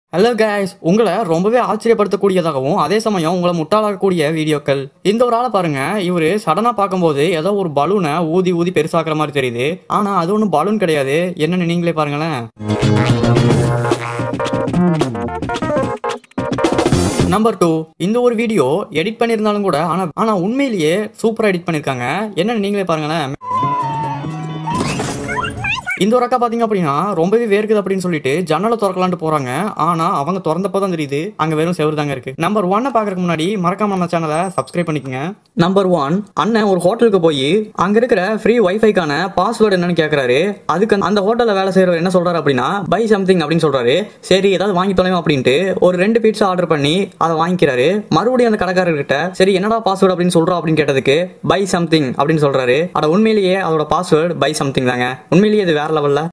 hello guys உங்களை ரொம்பவே ஆச்சரியப்படுத்தக்கூடியதாகவும் அதே சமயம் உங்களை முட்டாளாக்கக்கூடிய வீடியோக்கள் இந்த ஒரு ஆளை பாருங்க இவரு சடனா பார்க்கும்போது ஏதோ ஒரு பலூனை ஊதி ஊதி பெருசாக்குற மாதிரி தெரியுது ஆனா அது ஒன்றும் பலூன் கிடையாது என்னன்னு நீங்களே பாருங்களேன் நம்பர் டூ இந்த ஒரு வீடியோ எடிட் பண்ணியிருந்தாலும் கூட ஆனா ஆனா உண்மையிலேயே சூப்பரா எடிட் பண்ணிருக்காங்க என்னன்னு நீங்களே பாருங்களேன் இந்த ஒரு அக்கா பாத்தீங்க அப்படின்னா ரொம்பவே வேர்க்குது அப்படின்னு சொல்லிட்டு ஜன்னலை திறக்கலான்ட்டு போறாங்க ஆனா அவங்க திறந்தப்போ தான் தெரியுது அங்க வெறும் செவரு தாங்க இருக்கு நம்பர் ஒன்னை பாக்குறதுக்கு முன்னாடி மறக்காம நம்ம சேனலை சப்ஸ்கிரைப் பண்ணிக்கங்க நம்பர் ஒன் அண்ணன் ஒரு ஹோட்டலுக்கு போய் அங்க இருக்கிற ஃப்ரீ வைஃபைக்கான பாஸ்வேர்டு என்னன்னு கேக்குறாரு அதுக்கு அந்த- அந்த ஹோட்டல்ல வேலை செய்யறவர் என்ன சொல்றாரு அப்படின்னா பை சம்திங் அப்படின்னு சொல்றாரு சரி ஏதாவது வாங்கி தொலைவோம் அப்படின்ட்டு ஒரு ரெண்டு பீட்சா ஆர்டர் பண்ணி அதை வாங்கிக்கிறாரு மறுபடியும் அந்த கடைக்காரர்கிட்ட சரி என்னடா பாஸ்வேர்டு அப்படின்னு சொல்றோம் அப்படின்னு கேட்டதுக்கு பை சம்திங் அப்படின்னு சொல்றாரு அட உண்மையிலேயே அதோட பாஸ்வேர்டு பை சம்திங் தாங்க உண்மையிலேயே இது வேற லெவல்ல